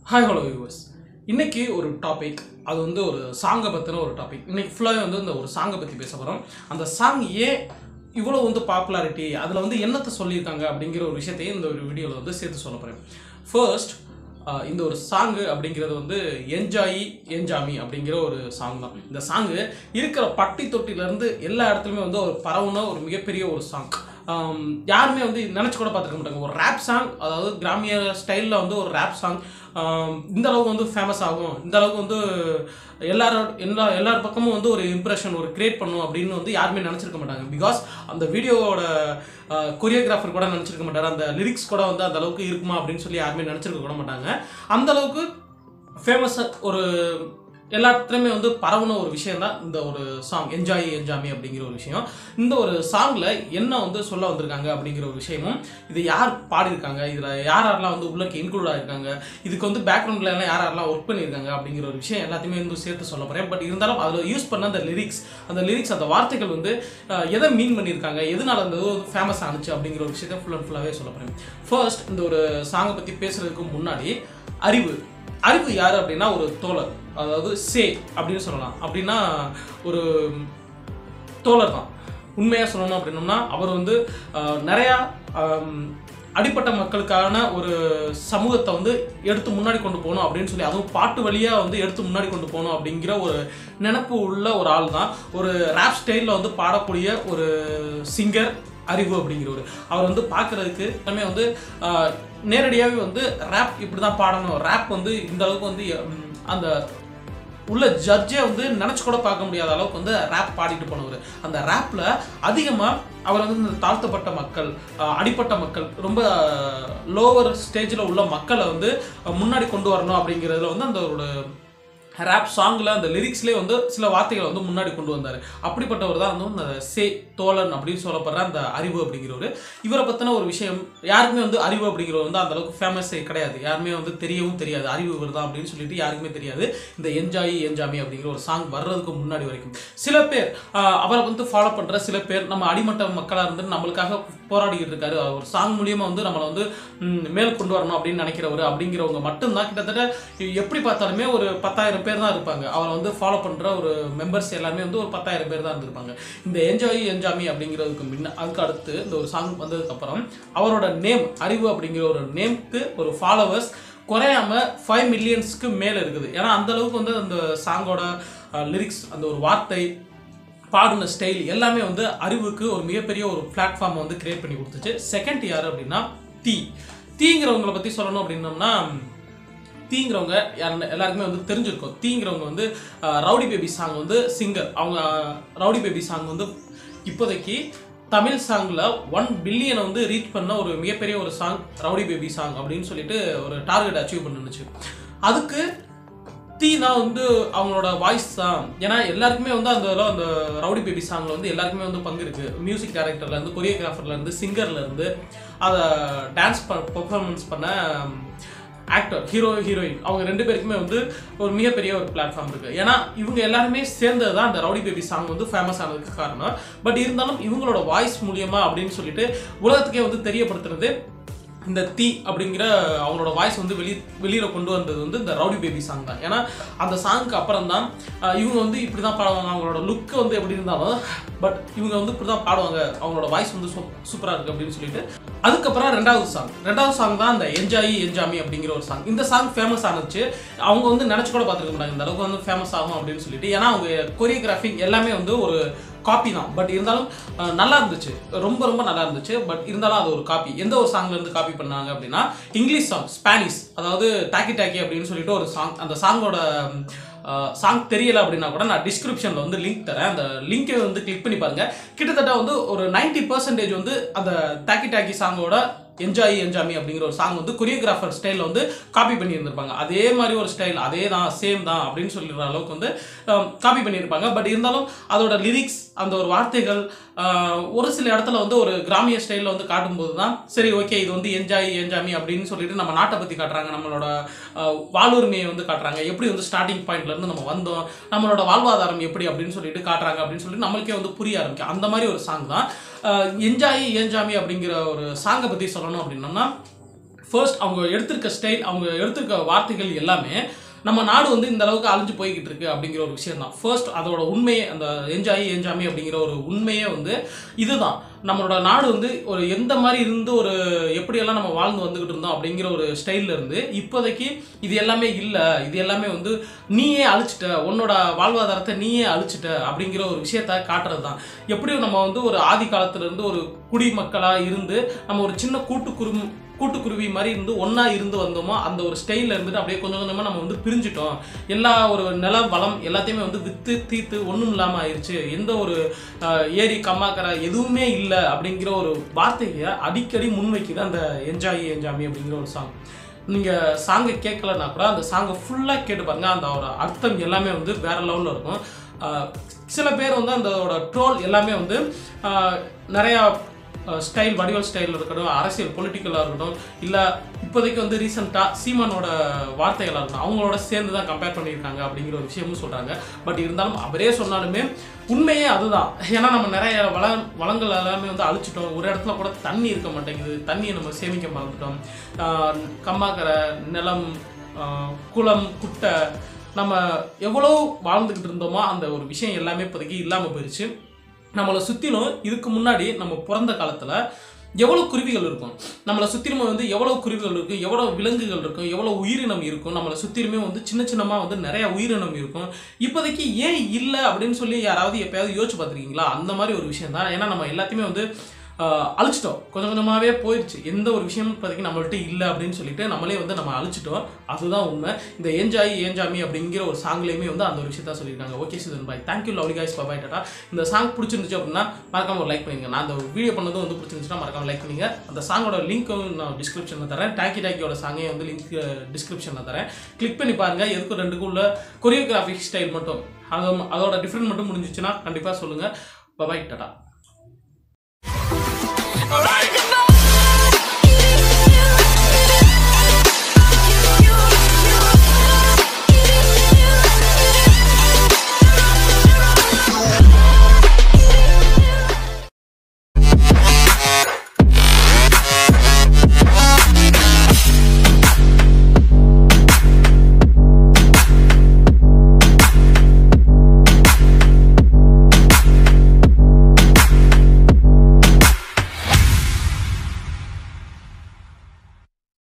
Hi hello viewers இன்னைக்கு ஒரு topic அது வந்து ஒரு சாங்கை பற்றின ஒரு டாபிக் இன்னைக்கு ஃபுல்லாகவே வந்து இந்த ஒரு சாங்கை பற்றி பேச போகிறோம் அந்த சாங் ஏன் இவ்வளோ வந்து பாப்புலாரிட்டி அதில் வந்து என்னத்தை சொல்லியிருக்காங்க அப்படிங்கிற ஒரு விஷயத்தையும் இந்த ஒரு வீடியோவில் வந்து சேர்த்து சொல்ல போகிறேன் ஃபர்ஸ்ட் இந்த ஒரு சாங்கு அப்படிங்கிறது வந்து என்ஜாயி என்ஜாமி அப்படிங்கிற ஒரு சாங் தான் இந்த சாங்கு இருக்கிற பட்டி தொட்டிலேருந்து எல்லா இடத்துலையுமே வந்து ஒரு பரவுன ஒரு மிகப்பெரிய ஒரு சாங் ஆம், யாருமே வந்து நினச்சி கூட பார்த்துருக்க மாட்டாங்க ஒரு ரேப் சாங் அதாவது கிராமிய ஸ்டைலில் வந்து ஒரு ரேப் சாங் இந்த அளவுக்கு வந்து ஃபேமஸ் ஆகும் இந்த அளவுக்கு வந்து எல்லாரோட எல்லா எல்லார் பக்கமும் வந்து ஒரு இம்ப்ரெஷன் ஒரு கிரியேட் பண்ணும் அப்படின்னு வந்து யாருமே நினச்சிருக்க மாட்டாங்க பிகாஸ் அந்த வீடியோவோட கொரியோகிராஃபர் கூட நினச்சிருக்க மாட்டார் அந்த லிரிக்ஸ் கூட வந்து அந்த அளவுக்கு இருக்குமா அப்படின்னு சொல்லி யாருமே நினச்சிருக்க கூட மாட்டாங்க அந்த அளவுக்கு ஃபேமஸ் ஒரு எல்லா இடத்துலையுமே வந்து பரவுன ஒரு விஷயம் தான் இந்த ஒரு சாங் என்ஜாய் என்ஜாமி அப்படிங்கிற ஒரு விஷயம் இந்த ஒரு சாங்ல என்ன வந்து சொல்ல வந்திருக்காங்க அப்படிங்கிற ஒரு விஷயமும் இது யார் பாடியிருக்காங்க இதில் யார் யாரெல்லாம் வந்து உள்ளக்கு இன்க்ளூட் ஆயிருக்காங்க இதுக்கு வந்து பேக்ரவுண்ட்ல எல்லாம் யார் யாரெல்லாம் ஒர்க் பண்ணியிருக்காங்க அப்படிங்கிற ஒரு விஷயம் எல்லாத்தையுமே வந்து சேர்த்து சொல்ல போகிறேன் பட் இருந்தாலும் அதில் யூஸ் பண்ண அந்த லிரிக்ஸ் அந்த லிரிக்ஸ் அந்த வார்த்தைகள் வந்து அஹ், எதை மீன் பண்ணியிருக்காங்க எதனால அந்த இது ஃபேமஸ் ஆனுச்சு அப்படிங்கிற ஒரு விஷயத்தை ஃபுல் அண்ட் ஃபுல்லாகவே சொல்ல போகிறேன் ஃபர்ஸ்ட் இந்த ஒரு சாங்கை பற்றி பேசுறதுக்கு முன்னாடி அறிவு அறிவு யார் அப்படின்னா ஒரு தோழர் அதாவது சே அப்படின்னு சொல்லலாம் அப்படின்னா ஒரு தோழர் தான் உண்மையாக சொல்லணும் அப்படின்னோம்னா அவர் வந்து ஆஹ், நிறையா ஆம், அடிப்பட்ட மக்களுக்கான ஒரு சமூகத்தை வந்து எடுத்து முன்னாடி கொண்டு போகணும் அப்படின்னு சொல்லி அதுவும் பாட்டு வழியாக வந்து எடுத்து முன்னாடி கொண்டு போகணும் அப்படிங்கிற ஒரு நினப்பு உள்ள ஒரு ஆள் தான் ஒரு ரேப் ஸ்டைலில் வந்து பாடக்கூடிய ஒரு சிங்கர் அறிவு அப்படிங்கிறவர் அவர் வந்து பார்க்குறதுக்கு எல்லாமே வந்து நேரடியாகவே வந்து ரேப் இப்படி தான் பாடணும் ரேப் வந்து இந்த அளவுக்கு வந்து ம், அந்த உள்ள ஜட்ஜே வந்து நினச்சி கூட பார்க்க முடியாத அளவுக்கு வந்து ரேப் பாடிட்டு போனவர் அந்த ரேப்பில் அதிகமாக அவர் வந்து இந்த தாழ்த்தப்பட்ட மக்கள் அஹ், அடிப்பட்ட மக்கள் ரொம்ப லோவர் ஸ்டேஜில் உள்ள மக்களை வந்து அஹ், முன்னாடி கொண்டு வரணும் அப்படிங்கிறதுல வந்து அந்த ஒரு ரேப் சாங்கில் அந்த லிரிக்ஸ்லேயே வந்து சில வார்த்தைகளை வந்து முன்னாடி கொண்டு வந்தார் அப்படிப்பட்டவர் தான் வந்து அந்த சே தோழன் அப்படின்னு சொல்லப்படுற அந்த அறிவு அப்படிங்கிறவர் இவரை பற்றின ஒரு விஷயம் யாருக்குமே வந்து அறிவு அப்படிங்கிறவர் வந்து அந்த அளவுக்கு ஃபேமஸே கிடையாது யாருமே வந்து தெரியவும் தெரியாது அறிவு இவர் தான் அப்படின்னு சொல்லிட்டு யாருக்குமே தெரியாது இந்த என்ஜாய் என்ஜாமி அப்படிங்கிற ஒரு சாங் வர்றதுக்கு முன்னாடி வரைக்கும் சில பேர் ஆஹ், அவரை வந்து ஃபாலோ பண்ணுற சில பேர் நம்ம அடிமட்ட மக்களாக இருந்து நம்மளுக்காக போராடிக்கிட்டு இருக்காரு அவர் ஒரு சாங் மூலியமாக வந்து நம்மளை வந்து ம், மேல் கொண்டு வரணும் அப்படின்னு நினைக்கிறவர் அப்படிங்கிறவங்க மட்டும்தான் கிட்டத்தட்ட எப்படி பார்த்தாலுமே ஒரு பத்தாயிரம் பேர் தான் இருப்பாங்க அவரை வந்து ஃபாலோ பண்ணுற ஒரு மெம்பர்ஸ் எல்லாமே வந்து ஒரு பத்தாயிரம் பேர் தான் இருந்திருப்பாங்க இந்த என்ஜாய் என்ஜாமி அப்படிங்கிறதுக்கு முன்ன அதுக்கு அடுத்து இந்த ஒரு சாங் வந்ததுக்கப்புறம் அவரோட நேம் அறிவு அப்படிங்கிற ஒரு நேம்க்கு ஒரு ஃபாலோவர்ஸ் குறையாம ஃபைவ் மில்லியன்ஸ்க்கு மேலே இருக்குது ஏன்னா அந்த அளவுக்கு வந்து அந்த சாங்கோட லிரிக்ஸ் அந்த ஒரு வார்த்தை பாடின ஸ்டைல் எல்லாமே வந்து அறிவுக்கு ஒரு மிகப்பெரிய ஒரு பிளாட்ஃபார்ம் வந்து கிரியேட் பண்ணி கொடுத்துச்சு செகண்ட் யார் அப்படின்னா தீ தீங்கிறவங்கள பற்றி சொல்லணும் அப்படின்னோம்னா தீங்கிறவங்க யாருன்னு எல்லாருக்குமே வந்து தெரிஞ்சிருக்கும் தீங்கிறவங்க வந்து அஹ், ரவுடி பேபி சாங் வந்து சிங்கர் அவங்க ரவுடி பேபி சாங் வந்து இப்போதைக்கு தமிழ் சாங்கில் ஒன் பில்லியனை வந்து ரீச் பண்ண ஒரு மிகப்பெரிய ஒரு சாங் ரவுடி பேபி சாங் அப்படின்னு சொல்லிட்டு ஒரு டார்கெட் அச்சீவ் பண்ணுச்சு அதுக்கு தீ தான் வந்து அவங்களோட வாய்ஸ் தான் ஏன்னா எல்லாருக்குமே வந்து அந்த இதுல அந்த ரவுடி பேபி சாங்ல வந்து எல்லாருக்குமே வந்து பங்கு இருக்கு மியூசிக் டைரக்டர்ல இருந்து கொரியோகிராஃபர்ல இருந்து சிங்கர்ல இருந்து அதை டான்ஸ் பெர்ஃபார்மன்ஸ் பண்ண ஆக்டர் ஹீரோ ஹீரோயின் அவங்க ரெண்டு பேருக்குமே வந்து ஒரு மிகப்பெரிய ஒரு பிளாட்ஃபார்ம் இருக்கு ஏன்னா இவங்க எல்லாருமே சேர்ந்தது தான் அந்த ரவுடி பேபி சாங் வந்து ஃபேமஸ் ஆனதுக்கு காரணம் பட் இருந்தாலும் இவங்களோட வாய்ஸ் மூலியமா அப்படின்னு சொல்லிட்டு உலகத்துக்கே வந்து தெரியப்படுத்துறது இந்த தீ அப்படிங்கிற அவங்களோட வாய்ஸ் வந்து வெளி வெளியில் கொண்டு வந்தது வந்து இந்த ரவுடி பேபி சாங் தான் ஏன்னா அந்த சாங்க்கு அப்புறம் தான் ஆஹ், இவங்க வந்து இப்படி தான் பாடுவாங்க அவங்களோட லுக்கு வந்து எப்படி இருந்தாலும் பட் இவங்க வந்து இப்படி தான் பாடுவாங்க அவங்களோட வாய்ஸ் வந்து சூப்பராக இருக்குது அப்படின்னு சொல்லிட்டு அதுக்கப்புறம் ரெண்டாவது சாங் ரெண்டாவது சாங் தான் அந்த என்ஜாய் என்ஜாமி அப்படிங்கிற ஒரு சாங் இந்த சாங் ஃபேமஸ் ஆனுச்சு அவங்க வந்து நினச்சி கூட பார்த்துருக்க மாட்டாங்க இந்த அளவுக்கு வந்து ஃபேமஸ் ஆகும் அப்படின்னு சொல்லிட்டு ஏன்னா அவங்க கொரியோகிராஃபிங் எல்லாமே வந்து ஒரு காப்பி தான் பட் இருந்தாலும் அஹ், நல்லா இருந்துச்சு ரொம்ப ரொம்ப நல்லா இருந்துச்சு பட் இருந்தாலும் அது ஒரு காப்பி எந்த ஒரு சாங்ல இருந்து காப்பி பண்ணாங்க அப்படின்னா இங்கிலீஷ் சாங் ஸ்பானிஷ் அதாவது டாக்கி டாக்கி அப்படின்னு சொல்லிட்டு ஒரு சாங் அந்த சாங்கோட சாங் தெரியல அப்படின்னா கூட நான் டிஸ்கிரிப்ஷனில் வந்து லிங்க் தரேன் அந்த லிங்கை வந்து கிளிக் பண்ணி பாருங்க கிட்டத்தட்ட வந்து ஒரு 90% பர்சன்டேஜ் வந்து அந்த டாக்கி டாக்கி சாங்கோட என்ஜாய் என்ஜாமி அப்படிங்கிற ஒரு சாங் வந்து கொரியோகிராஃபர் ஸ்டைலில் வந்து காப்பி பண்ணியிருந்திருப்பாங்க அதே மாதிரி ஒரு ஸ்டைல் அதே தான் சேம் தான் அப்படின்னு சொல்லிடுற அளவுக்கு வந்து காப்பி பண்ணியிருப்பாங்க பட் இருந்தாலும் அதோட லிரிக்ஸ் அந்த ஒரு வார்த்தைகள் ஆஹ், ஒரு சில இடத்துல வந்து ஒரு கிராமிய ஸ்டைலில் வந்து காட்டும்போது தான் சரி ஓகே இது வந்து என்ஜாய் என்ஜாமி அப்படின்னு சொல்லிட்டு நம்ம நாட்டை பற்றி காட்டுறாங்க நம்மளோட ஆஹ், வாழ்வுரிமையை வந்து காட்டுறாங்க எப்படி வந்து ஸ்டார்டிங் பாயிண்ட்லேருந்து நம்ம வந்தோம் நம்மளோட வாழ்வாதாரம் எப்படி அப்படின்னு சொல்லிட்டு காட்டுறாங்க அப்படின்னு சொல்லிட்டு நம்மளுக்கே வந்து புரிய ஆரம்பிக்கும் அந்த மாதிரி ஒரு சாங் தான் என்ஜாய் என்ஜாமி அப்படிங்கிற ஒரு சாங்கை பற்றி சொல்லணும் அப்படின்னோம்னா ஃபர்ஸ்ட் அவங்க எடுத்திருக்க ஸ்டைல் அவங்க எடுத்திருக்க வார்த்தைகள் எல்லாமே நம்ம நாடு வந்து இந்த அளவுக்கு அழிஞ்சு போய்கிட்டு இருக்கு அப்படிங்கிற ஒரு விஷயம் தான் ஃபர்ஸ்ட் அதோட உண்மையே அந்த என்ஜாய் என்ஜாமி அப்படிங்கிற ஒரு உண்மையே வந்து இதுதான் நம்மளோட நாடு வந்து ஒரு எந்த மாதிரி இருந்து ஒரு எப்படியெல்லாம் நம்ம வாழ்ந்து வந்துகிட்டு இருந்தோம் அப்படிங்கிற ஒரு ஸ்டைல்ல இருந்து இப்போதைக்கு இது எல்லாமே இல்லை இது எல்லாமே வந்து நீயே அழிச்சிட்ட உன்னோட வாழ்வாதாரத்தை நீயே அழிச்சிட்ட அப்படிங்கிற ஒரு விஷயத்த காட்டுறது தான் எப்படி நம்ம வந்து ஒரு ஆதி காலத்துல இருந்து ஒரு குடிமக்களாக இருந்து நம்ம ஒரு சின்ன கூட்டு குரும் கூட்டுக்குருவி மாதிரி இருந்து ஒன்றா இருந்து வந்தோமோ அந்த ஒரு ஸ்டைலில் இருந்துட்டு அப்படியே கொஞ்சம் கொஞ்சமாக நம்ம வந்து பிரிஞ்சிட்டோம் எல்லா ஒரு நில வளம் எல்லாத்தையுமே வந்து வித்து தீத்து ஒன்றும் இல்லாமல் ஆயிடுச்சு எந்த ஒரு ஆஹ், ஏரி கம்மாக்கரை எதுவுமே இல்லை அப்படிங்கிற ஒரு வார்த்தையை அடிக்கடி முன்வைக்குது அந்த என்ஜாய் என்ஜாமி அப்படிங்கிற ஒரு சாங் நீங்கள் சாங்கை கேட்கலன்னா கூட அந்த சாங்கை ஃபுல்லாக கேட்டு பாருங்க அந்த ஒரு அர்த்தம் எல்லாமே வந்து வேற லெவலில் இருக்கும் ஆஹ், சில பேர் வந்து அதோட ட்ரோல் எல்லாமே வந்து ஆஹ், நிறையா ஸ்டைல் வடிவல் ஸ்டைலில் இருக்கட்டும் அரசியல் பொலிட்டிக்கலாக இருக்கட்டும் இல்லை இப்போதைக்கு வந்து ரீசெண்டாக சீமானோட வார்த்தைகளாக இருக்கட்டும் அவங்களோட சேர்ந்து தான் கம்பேர் பண்ணியிருக்காங்க அப்படிங்கிற ஒரு விஷயமும் சொல்கிறாங்க பட் இருந்தாலும் அவரே சொன்னாலுமே உண்மையே அதுதான் ஏன்னா நம்ம நிறைய வள வளங்கள் எல்லாமே வந்து அழிச்சிட்டோம் ஒரு இடத்துல கூட தண்ணி இருக்க மாட்டேங்குது தண்ணியை நம்ம சேமிக்க மறந்துட்டோம் ஆஹ் கம்மாக்கரை நிலம் ஆஹ் குளம் குட்டை நம்ம எவ்வளோ வாழ்ந்துக்கிட்டு இருந்தோமோ அந்த ஒரு விஷயம் எல்லாமே இப்போதைக்கு இல்லாமல் போயிடுச்சு நம்மளை சுற்றிலும் இதுக்கு முன்னாடி நம்ம பிறந்த காலத்தில் எவ்வளோ குருவிகள் இருக்கும் நம்மளை சுற்றிலுமே வந்து எவ்வளோ குருவிகள் இருக்கும் எவ்வளோ விலங்குகள் இருக்கும் எவ்வளோ உயிரினம் இருக்கும் நம்மளை சுற்றிலுமே வந்து சின்ன சின்னமாக வந்து நிறைய உயிரினம் இருக்கும் இப்போதைக்கு ஏன் இல்லை அப்படின்னு சொல்லி யாராவது எப்பயாவது யோசிச்சு பார்த்துருக்கீங்களா அந்த மாதிரி ஒரு விஷயம் தான் ஏன்னா நம்ம எல்லாத்தையுமே வந்து ஆஹ், அழிச்சிட்டோம் கொஞ்சம் கொஞ்சமாகவே போயிடுச்சு எந்த ஒரு விஷயமும் இப்போதைக்கு நம்மள்ட்ட இல்லை அப்படின்னு சொல்லிட்டு நம்மளே வந்து நம்ம அழிச்சிட்டோம் அதுதான் உண்மை இந்த ஏஞ்சாயி ஏஞ்சாமி அப்படிங்கிற ஒரு சாங்லேயுமே வந்து அந்த ஒரு விஷயத்த சொல்லியிருக்காங்க okay Sudhan bye thank you lovely guys bye tata இந்த சாங் பிடிச்சிருந்துச்சு அப்படின்னா மறக்காம ஒரு லைக் பண்ணுங்க நான் அந்த வீடியோ பண்ணதும் வந்து பிடிச்சிருந்துச்சுன்னா மறக்காம லைக் பண்ணுங்க அந்த சாங்கோட லிங்க்கும் நான் டிஸ்கிரிப்ஷனில் தரேன் டேக்கி டேக்கியோட சாங்கே வந்து லிங்க் டிஸ்கிரிப்ஷனில் தரேன் கிளிக் பண்ணி பாருங்க எதுக்கும் ரெண்டுக்கும் உள்ள கொரியோகிராஃபிக் ஸ்டைல் மட்டும் அது அதோட டிஃப்ரெண்ட் மட்டும் முடிஞ்சிச்சுன்னா கண்டிப்பாக சொல்லுங்கள் பாய் டாட்டா Alright.